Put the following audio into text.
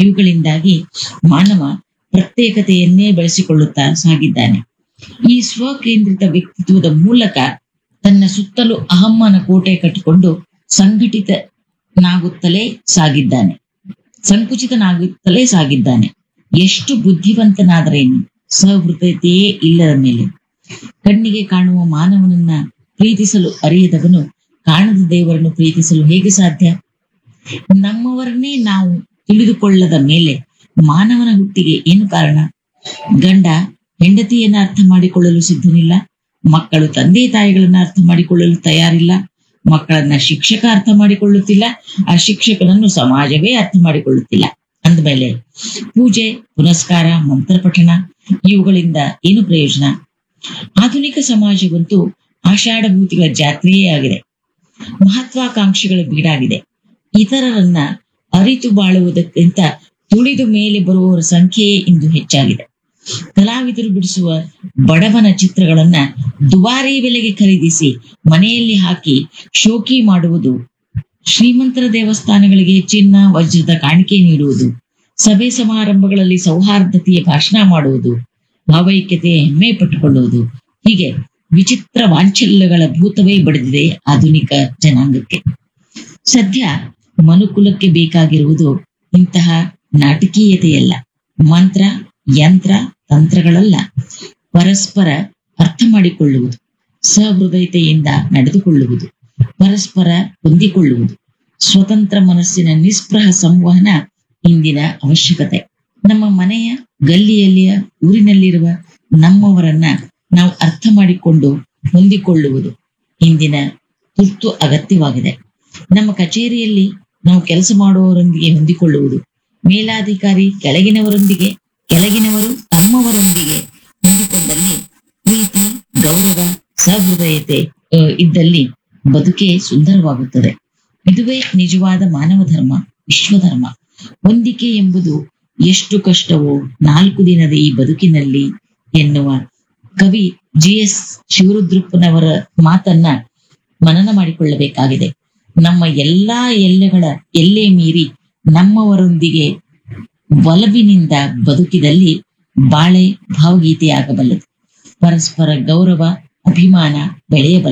ಇವುಗಳಿಂದಾಗಿ ಮಾನವ ಪ್ರತ್ಯೇಕತೆಯನ್ನೇ ಬೆಳೆಸಿಕೊಳ್ಳುತ್ತಾ ಸಾಗಿದ್ದಾನೆ ಈ ಸ್ವಕೇಂದ್ರಿತ ವ್ಯಕ್ತಿತ್ವದ ಮೂಲಕ ತನ್ನ ಸುತ್ತಲೂ ಅಹಮ್ಮನ ಕೋಟೆ ಕಟ್ಟಿಕೊಂಡು ಸಂಘಟಿತನಾಗುತ್ತಲೇ ಸಾಗಿದ್ದಾನೆ ಸಂಕುಚಿತನಾಗುತ್ತಲೇ ಸಾಗಿದ್ದಾನೆ ಎಷ್ಟು ಬುದ್ಧಿವಂತನಾದರೇನು ಸಹೃದಯತೆಯೇ ಇಲ್ಲದ ಮೇಲೆ ಕಣ್ಣಿಗೆ ಕಾಣುವ ಮಾನವನನ್ನ ಪ್ರೀತಿಸಲು ಅರಿಯದವನು ಕಾಣದ ದೇವರನ್ನು ಪ್ರೀತಿಸಲು ಹೇಗೆ ಸಾಧ್ಯ ನಮ್ಮವರನ್ನೇ ನಾವು ತಿಳಿದುಕೊಳ್ಳದ ಮೇಲೆ ಮಾನವನ ಹುಟ್ಟಿಗೆ ಏನು ಕಾರಣ ಗಂಡ ಹೆಂಡತಿಯನ್ನ ಅರ್ಥ ಮಾಡಿಕೊಳ್ಳಲು ಸಿದ್ಧನಿಲ್ಲ ಮಕ್ಕಳು ತಂದೆ ತಾಯಿಗಳನ್ನ ಅರ್ಥ ಮಾಡಿಕೊಳ್ಳಲು ತಯಾರಿಲ್ಲ ಮಕ್ಕಳನ್ನ ಶಿಕ್ಷಕ ಅರ್ಥ ಮಾಡಿಕೊಳ್ಳುತ್ತಿಲ್ಲ ಆ ಶಿಕ್ಷಕನನ್ನು ಸಮಾಜವೇ ಅರ್ಥ ಮಾಡಿಕೊಳ್ಳುತ್ತಿಲ್ಲ ಅಂದಮೇಲೆ ಪೂಜೆ ಪುನಸ್ಕಾರ ಮಂತ್ರ ಪಠಣ ಇವುಗಳಿಂದ ಏನು ಪ್ರಯೋಜನ ಆಧುನಿಕ ಸಮಾಜವಂತೂ ಆಷಾಢಭೂತಿಗಳ ಜಾತ್ರೆಯೇ ಆಗಿದೆ ಮಹತ್ವಾಕಾಂಕ್ಷೆಗಳ ಬೀಡಾಗಿದೆ ಇತರರನ್ನ ಅರಿತು ಬಾಳುವುದಕ್ಕಿಂತ ತುಳಿದು ಮೇಲೆ ಬರುವವರ ಸಂಖ್ಯೆಯೇ ಇಂದು ಹೆಚ್ಚಾಗಿದೆ ಕಲಾವಿದರು ಬಿಡಿಸುವ ಬಡವನ ಚಿತ್ರಗಳನ್ನ ದುಬಾರಿ ಬೆಲೆಗೆ ಖರೀದಿಸಿ ಮನೆಯಲ್ಲಿ ಹಾಕಿ ಶೋಕಿ ಮಾಡುವುದು ಶ್ರೀಮಂತರ ದೇವಸ್ಥಾನಗಳಿಗೆ ಚಿನ್ನ ವಜ್ರದ ಕಾಣಿಕೆ ನೀಡುವುದು ಸಭೆ ಸಮಾರಂಭಗಳಲ್ಲಿ ಸೌಹಾರ್ದತೆಯ ಭಾಷಣ ಮಾಡುವುದು ಭಾವೈಕ್ಯತೆಯ ಹೆಮ್ಮೆ ಪಟ್ಟುಕೊಳ್ಳುವುದು ಹೀಗೆ ವಿಚಿತ್ರ ವಾಂಚಲ್ಯಗಳ ಭೂತವೇ ಬಡಿದಿದೆ ಆಧುನಿಕ ಜನಾಂಗಕ್ಕೆ ಸದ್ಯ ಮನುಕುಲಕ್ಕೆ ಬೇಕಾಗಿರುವುದು ಇಂತಹ ನಾಟಕೀಯತೆಯಲ್ಲ ಮಂತ್ರ ಯಂತ್ರ ತಂತ್ರಗಳಲ್ಲ ಪರಸ್ಪರ ಅರ್ಥ ಮಾಡಿಕೊಳ್ಳುವುದು ಸಹೃದಯತೆಯಿಂದ ನಡೆದುಕೊಳ್ಳುವುದು ಪರಸ್ಪರ ಹೊಂದಿಕೊಳ್ಳುವುದು ಸ್ವತಂತ್ರ ಮನಸ್ಸಿನ ನಿಸ್ಪೃಹ ಸಂವಹನ ಇಂದಿನ ಅವಶ್ಯಕತೆ ನಮ್ಮ ಮನೆಯ ಗಲ್ಲಿಯಲ್ಲಿಯ ಊರಿನಲ್ಲಿರುವ ನಮ್ಮವರನ್ನ ನಾವು ಅರ್ಥ ಮಾಡಿಕೊಂಡು ಹೊಂದಿಕೊಳ್ಳುವುದು ಇಂದಿನ ತುರ್ತು ಅಗತ್ಯವಾಗಿದೆ ನಮ್ಮ ಕಚೇರಿಯಲ್ಲಿ ನಾವು ಕೆಲಸ ಮಾಡುವವರೊಂದಿಗೆ ಹೊಂದಿಕೊಳ್ಳುವುದು ಮೇಲಾಧಿಕಾರಿ ಕೆಳಗಿನವರೊಂದಿಗೆ ಕೆಳಗಿನವರು ತಮ್ಮವರೊಂದಿಗೆ ಹೊಂದಿಕೊಂಡಲ್ಲಿ ಪ್ರೀತಿ ಗೌರವ ಸಹೃದಯತೆ ಆ, ಇದ್ದಲ್ಲಿ ಬದುಕೆ ಸುಂದರವಾಗುತ್ತದೆ ಇದುವೇ ನಿಜವಾದ ಮಾನವ ಧರ್ಮ ವಿಶ್ವಧರ್ಮ ಹೊಂದಿಕೆ ಎಂಬುದು ಎಷ್ಟು ಕಷ್ಟವೋ ನಾಲ್ಕು ದಿನದ ಈ ಬದುಕಿನಲ್ಲಿ ಎನ್ನುವ ಕವಿ ಜಿ ಎಸ್ ಶಿವರುದ್ರಪ್ಪನವರ ಮಾತನ್ನ ಮನನ ಮಾಡಿಕೊಳ್ಳಬೇಕಾಗಿದೆ ನಮ್ಮ ಎಲ್ಲಾ ಎಲ್ಲೆಗಳ ಎಲ್ಲೇ ಮೀರಿ ನಮ್ಮವರೊಂದಿಗೆ ಒಲವಿನಿಂದ ಬದುಕಿದಲ್ಲಿ ಬಾಳೆ ಭಾವಗೀತೆಯಾಗಬಲ್ಲದು ಪರಸ್ಪರ ಗೌರವ ಅಭಿಮಾನ ಬೆಳೆಯಬಲ್ಲ